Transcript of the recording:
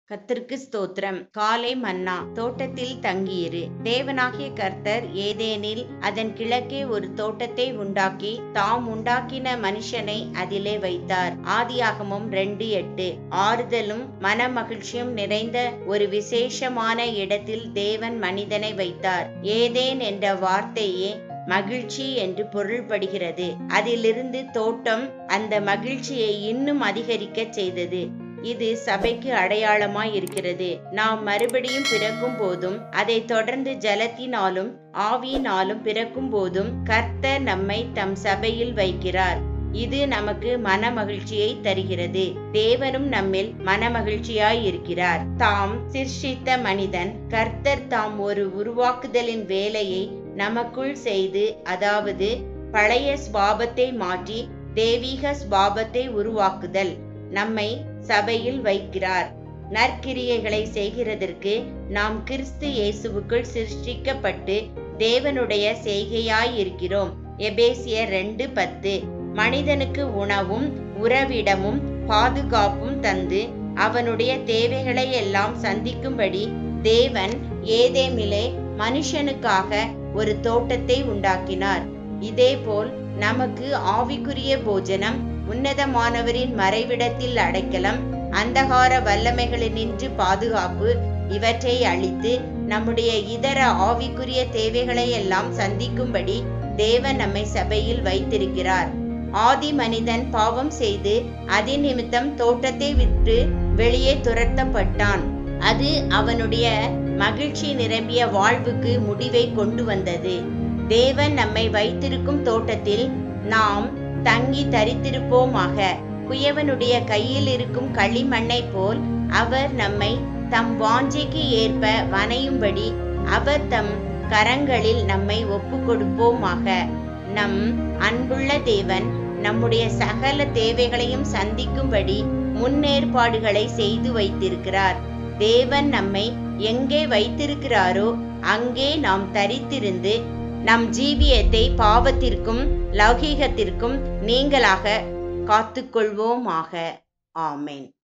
கர்த்தருக்கு ஸ்தோத்திரம் காலை மன்னா தோட்டத்தில் தங்கியிரு தேவனாகிய கர்த்தர் ஏதேனில் அதன் கிழக்கே ஒரு தோட்டத்தை உண்டாக்கி தாம் உண்டாக்கின மனுஷனை அதிலே வைத்தார் ஆதியாகமும் ரெண்டு எட்டு ஆறுதலும் மனமகிழ்ச்சியும் நிறைந்த ஒரு விசேஷமான இடத்தில் தேவன் மனிதனை வைத்தார் ஏதேன் என்ற வார்த்தையே மகிழ்ச்சி என்று பொருள்படுகிறது அதிலிருந்து தோட்டம் அந்த மகிழ்ச்சியை இன்னும் அதிகரிக்க செய்தது இது சபைக்கு அடையாளமாய் இருக்கிறது நாம் மறுபடியும் பிறக்கும் போதும் அதை தொடர்ந்து ஜலத்தினாலும் ஆவியினாலும் பிறக்கும் போதும் கர்த்தர் நம்மை தம் சபையில் வைக்கிறார் இது நமக்கு மன மகிழ்ச்சியை தருகிறது தேவனும் நம்மில் மன மகிழ்ச்சியாய் இருக்கிறார் தாம் சிருஷ்டித்த மனிதன் கர்த்தர் தாம் ஒரு உருவாக்குதலின் வேலையை நமக்குள் செய்து அதாவது பழைய ஸ்வாபத்தை மாற்றி தெய்வீக ஸ்வாபத்தை உருவாக்குதல் நம்மை சபையில் வைக்கிறார் நற்கிரியைகளை செய்கிறதற்கு நாம் கிறிஸ்து இயேசுவுக்குள் சிருஷ்டிக்கப்பட்டு தேவனுடைய செய்கையாய் இருக்கிறோம் எபேசியர் ரெண்டு பத்து மனிதனுக்கு உணவும் உறவிடமும் பாதுகாப்பும் தந்து அவனுடைய தேவைகளை எல்லாம் சந்திக்கும்படி தேவன் ஏதேமிலே மனுஷனுக்காக ஒரு தோட்டத்தை உண்டாக்கினார் இதேபோல் நமக்கு ஆவிக்குரிய போஜனம் உன்னதமானவரின் மறைவிடத்தில் அடைக்கலம் அந்தகார வல்லமைகளினின்று பாதுகாப்பு இவற்றை அளித்து நம்முடைய இதர ஆவிக்குரிய தேவைகளை எல்லாம் சந்திக்கும்படி தேவன் நம்மை சபையில் வைத்திருக்கிறார் ஆதி மனிதன் பாவம் செய்து அதி நிமித்தம் தோட்டத்தை விட்டு வெளியே துரத்தப்பட்டான் அது அவனுடைய மகிழ்ச்சி நிரம்பிய வாழ்வுக்கு முடிவை கொண்டு வந்தது தேவன் நம்மை வைத்திருக்கும் தோட்டத்தில் நாம் தங்கி தரித்திருப்போமாக குயவனுடைய கையில் இருக்கும் களிமண்ணை போல் அவர் நம்மை தம் வாஞ்சைக்கு ஏற்ப வனையும்படி அவர் தம் கரங்களில் நம்மை ஒப்பு கொடுப்போமாக நம் அன்புள்ள தேவன் நம்முடைய சகல தேவைகளையும் சந்திக்கும்படி முன்னேற்பாடுகளை செய்து வைத்திருக்கிறார் தேவன் நம்மை எங்கே வைத்திருக்கிறாரோ அங்கே நாம் தரித்திருந்து நம் ஜீவியத்தை பாவத்திற்கும் லௌகீகத்திற்கும் நீங்களாக காத்துக்கொள்வோமாக ஆமேன்